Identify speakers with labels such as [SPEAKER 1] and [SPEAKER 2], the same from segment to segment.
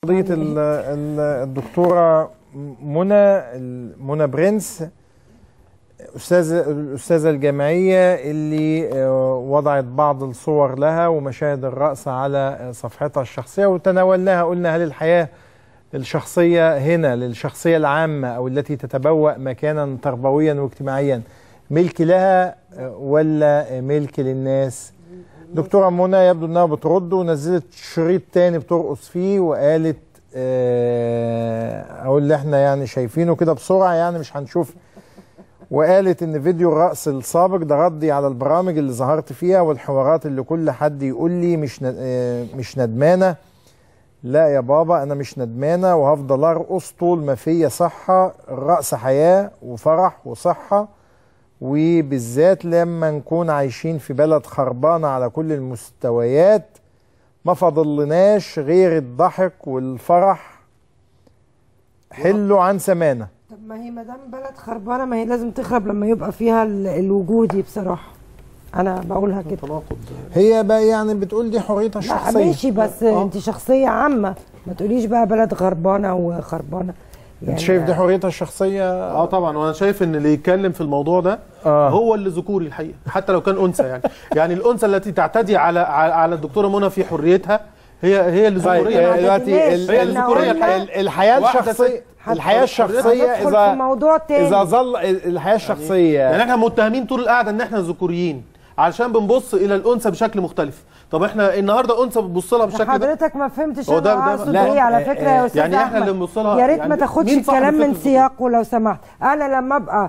[SPEAKER 1] قضية ال- ال- الدكتورة منى منى برنس أستاذة الأستاذة الجامعية اللي آه، وضعت بعض الصور لها ومشاهد الرقص على آه، صفحتها الشخصية وتناولناها قلنا هل الحياة الشخصية هنا للشخصية العامة أو التي تتبوأ مكانا تربويا واجتماعيا ملك لها آه، ولا ملك للناس دكتورة منى يبدو انها بترد ونزلت شريط تاني بترقص فيه وقالت آه، او اللي احنا يعني شايفينه كده بسرعة يعني مش هنشوف وقالت ان فيديو الرقص السابق ده ردي على البرامج اللي ظهرت فيها والحوارات اللي كل حد يقول لي مش ند- آه، مش ندمانة لا يا بابا انا مش ندمانة وهفضل ارقص طول ما فيا صحة الرقص حياة وفرح وصحة وبالذات لما نكون عايشين في بلد خربانة على كل المستويات ما فضلناش غير الضحك والفرح حلوا عن سمانة
[SPEAKER 2] طب ما هي ما دام بلد خربانه ما هي لازم تخرب لما يبقى فيها ال- الوجودي بصراحه انا بقولها كده
[SPEAKER 3] تناقض
[SPEAKER 1] هي بقى يعني بتقول دي حريتها
[SPEAKER 2] لا
[SPEAKER 1] الشخصية
[SPEAKER 2] ماشي بس انت شخصيه عامه ما تقوليش بقى بلد غربانه وخربانه
[SPEAKER 1] انت شايف دي حريتها الشخصية
[SPEAKER 3] اه طبعا وانا شايف ان اللي يتكلم في الموضوع ده
[SPEAKER 1] آه.
[SPEAKER 3] هو اللي ذكوري الحقيقه حتى لو كان انثى يعني يعني الانثى التي تعتدي على على على الدكتوره منى في حريتها هي هي اللي
[SPEAKER 1] طيب
[SPEAKER 3] ذكوريه
[SPEAKER 1] آه، دلوقتي ال-
[SPEAKER 3] هي
[SPEAKER 1] ال-
[SPEAKER 3] الذكوريه
[SPEAKER 1] ال-
[SPEAKER 3] الحقيقه
[SPEAKER 1] ال- الحياة
[SPEAKER 3] واحدة
[SPEAKER 1] الشخصية
[SPEAKER 3] ست
[SPEAKER 1] الحياة الشخصية
[SPEAKER 2] هندخل
[SPEAKER 1] إذا
[SPEAKER 2] في موضوع تاني
[SPEAKER 1] إذا ظل الحياة الشخصية
[SPEAKER 3] يعني احنا متهمين طول القعده ان احنا ذكوريين علشان بنبص الى الانثى بشكل مختلف طب احنا النهارده انثى بتبص لها بالشكل ده
[SPEAKER 2] حضرتك ما فهمتش
[SPEAKER 3] هو ده-
[SPEAKER 2] انا
[SPEAKER 3] ده-
[SPEAKER 2] اقصد
[SPEAKER 1] لا،
[SPEAKER 2] ايه على
[SPEAKER 1] آه،
[SPEAKER 2] فكره يا
[SPEAKER 1] آه،
[SPEAKER 2] استاذ
[SPEAKER 3] يعني احنا
[SPEAKER 2] أحمد.
[SPEAKER 3] اللي بنبص لها
[SPEAKER 2] يا ريت
[SPEAKER 3] يعني
[SPEAKER 2] ما تاخدش
[SPEAKER 3] مين صاحب
[SPEAKER 2] الكلام من
[SPEAKER 3] الفكر
[SPEAKER 2] سياقه لو سمحت انا لما ابقى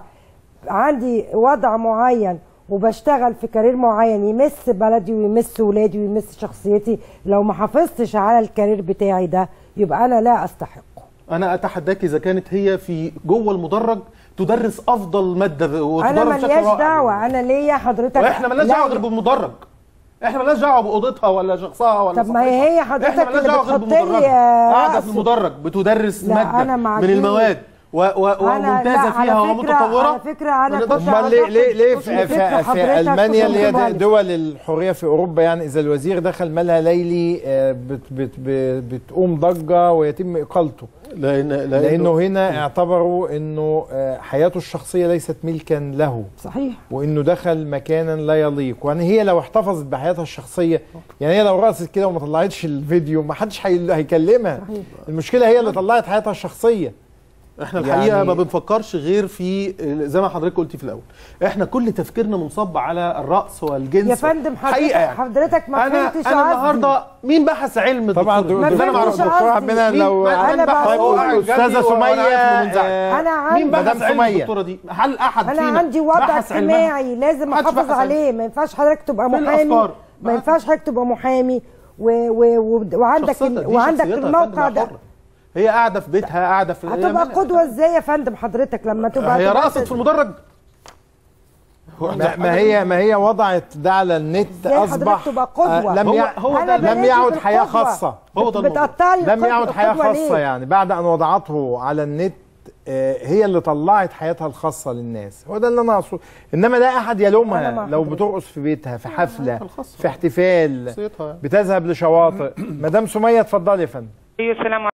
[SPEAKER 2] عندي وضع معين وبشتغل في كارير معين يمس بلدي ويمس ولادي ويمس شخصيتي لو ما حافظتش على الكارير بتاعي ده يبقى انا لا استحقه
[SPEAKER 3] انا اتحداك اذا كانت هي في جوه المدرج تدرس افضل ماده وتدرس
[SPEAKER 2] انا
[SPEAKER 3] بشكل
[SPEAKER 2] ملياش
[SPEAKER 3] رائع.
[SPEAKER 2] دعوه انا ليا حضرتك
[SPEAKER 3] واحنا مالناش
[SPEAKER 2] لا-
[SPEAKER 3] دعوه غير بالمدرج احنا مالناش دعوه باوضتها ولا شخصها ولا
[SPEAKER 2] طب ما هي
[SPEAKER 3] صفحتها.
[SPEAKER 2] هي حضرتك
[SPEAKER 3] احنا مالناش
[SPEAKER 2] اللي
[SPEAKER 3] دعوه غير
[SPEAKER 2] بتحط لي،
[SPEAKER 3] بالمدرج
[SPEAKER 2] آه،
[SPEAKER 3] قاعده في
[SPEAKER 2] رأس.
[SPEAKER 3] المدرج بتدرس
[SPEAKER 2] لا،
[SPEAKER 3] ماده
[SPEAKER 2] أنا مع
[SPEAKER 3] من
[SPEAKER 2] دي.
[SPEAKER 3] المواد و و
[SPEAKER 2] أنا- لا،
[SPEAKER 3] وممتازه
[SPEAKER 2] على
[SPEAKER 3] فيها
[SPEAKER 2] فكرة-
[SPEAKER 3] ومتطوره
[SPEAKER 2] على فكرة أنا
[SPEAKER 3] ما نقدرش
[SPEAKER 2] كنت
[SPEAKER 1] امال ليه ليه ليه
[SPEAKER 2] بص،
[SPEAKER 1] في,
[SPEAKER 2] الفكرة
[SPEAKER 1] في, في
[SPEAKER 2] حضرتك
[SPEAKER 1] المانيا اللي هي
[SPEAKER 2] تخصص
[SPEAKER 1] دول الحريه في اوروبا يعني اذا الوزير دخل مالها ليلي آه، بت بت بت بتقوم ضجه ويتم اقالته
[SPEAKER 3] لان
[SPEAKER 1] لانه هنا اعتبروا انه آه، حياته الشخصيه ليست ملكا له
[SPEAKER 2] صحيح
[SPEAKER 1] وانه دخل مكانا لا يليق يعني هي لو احتفظت بحياتها الشخصيه يعني هي لو رقصت كده وما طلعتش الفيديو ما حدش هي- هيكلمها
[SPEAKER 2] صحيح.
[SPEAKER 1] المشكله هي اللي طلعت حياتها الشخصيه
[SPEAKER 3] احنا الحقيقه
[SPEAKER 1] يعني-
[SPEAKER 3] ما بنفكرش غير في زي ما حضرتك قلتي في الاول احنا كل تفكيرنا منصب على الرقص والجنس
[SPEAKER 2] يا فندم حضرتك
[SPEAKER 3] حقيقة يعني.
[SPEAKER 2] حضرتك ما
[SPEAKER 3] انا
[SPEAKER 2] فهمتش
[SPEAKER 3] انا
[SPEAKER 2] قصدي.
[SPEAKER 3] النهارده مين بحث علم
[SPEAKER 1] طبعا
[SPEAKER 3] الدكتور؟
[SPEAKER 2] ما
[SPEAKER 1] دكتور
[SPEAKER 3] انا ما
[SPEAKER 2] فهمتش
[SPEAKER 3] اعرفش
[SPEAKER 1] دكتور
[SPEAKER 2] قصدي.
[SPEAKER 1] عبنا
[SPEAKER 3] مين-
[SPEAKER 1] لو
[SPEAKER 3] مين-
[SPEAKER 2] أنا
[SPEAKER 3] بحث
[SPEAKER 2] بقول
[SPEAKER 3] علم
[SPEAKER 1] أستاذة
[SPEAKER 3] جنبي وأنا
[SPEAKER 1] سمية،
[SPEAKER 3] عارف إنه منزعج.
[SPEAKER 1] آه،
[SPEAKER 2] أنا عندي-
[SPEAKER 3] مين بحث
[SPEAKER 1] مدام
[SPEAKER 3] علم
[SPEAKER 1] سمية.
[SPEAKER 3] الدكتوره دي؟ هل احد
[SPEAKER 2] انا
[SPEAKER 3] فينا
[SPEAKER 2] عندي وضع
[SPEAKER 3] بحث علمها؟
[SPEAKER 2] اجتماعي لازم
[SPEAKER 3] محدش
[SPEAKER 2] احافظ
[SPEAKER 3] بحث علمها.
[SPEAKER 2] عليه ما ينفعش حضرتك تبقى
[SPEAKER 3] فين
[SPEAKER 2] محامي
[SPEAKER 3] الأفكار؟
[SPEAKER 2] ما ينفعش حضرتك تبقى محامي و و و وعندك
[SPEAKER 3] شخصيتها
[SPEAKER 2] ال...
[SPEAKER 3] دي
[SPEAKER 2] وعندك
[SPEAKER 3] شخصيتها يا
[SPEAKER 2] الموقع
[SPEAKER 3] فندم، هي
[SPEAKER 2] ده
[SPEAKER 3] حرة. هي قاعده في بيتها قاعده في
[SPEAKER 2] هتبقى قدوه ازاي يا فندم حضرتك لما تبقى
[SPEAKER 3] هي
[SPEAKER 2] تبقى
[SPEAKER 3] رقصت في المدرج
[SPEAKER 1] ما ما هي ما هي وضعت ده على النت
[SPEAKER 2] إزاي حضرتك
[SPEAKER 1] اصبح
[SPEAKER 2] تبقى قدوة؟
[SPEAKER 1] آه، لم
[SPEAKER 3] هو-
[SPEAKER 1] يع...
[SPEAKER 3] هو
[SPEAKER 2] أنا
[SPEAKER 3] ده
[SPEAKER 1] لم
[SPEAKER 2] بنادي
[SPEAKER 1] يعد حياه
[SPEAKER 2] بالقدوة.
[SPEAKER 1] خاصه
[SPEAKER 3] هو ده الموضوع.
[SPEAKER 2] بتقطعي
[SPEAKER 1] لم
[SPEAKER 2] القدوة-
[SPEAKER 1] يعد حياه
[SPEAKER 2] القدوة
[SPEAKER 1] خاصه
[SPEAKER 2] ليه؟
[SPEAKER 1] يعني بعد ان وضعته على النت آه، هي اللي طلعت حياتها الخاصه للناس هو ده اللي انا اقصده انما لا احد
[SPEAKER 2] أنا
[SPEAKER 1] يلومها
[SPEAKER 2] مع
[SPEAKER 1] لو
[SPEAKER 2] حضرتك.
[SPEAKER 1] بترقص في بيتها في حفله
[SPEAKER 3] الخاصة.
[SPEAKER 1] في احتفال
[SPEAKER 3] شخصيتها يعني.
[SPEAKER 1] بتذهب لشواطئ مدام سميه اتفضلي يا فندم
[SPEAKER 4] ايوه السلام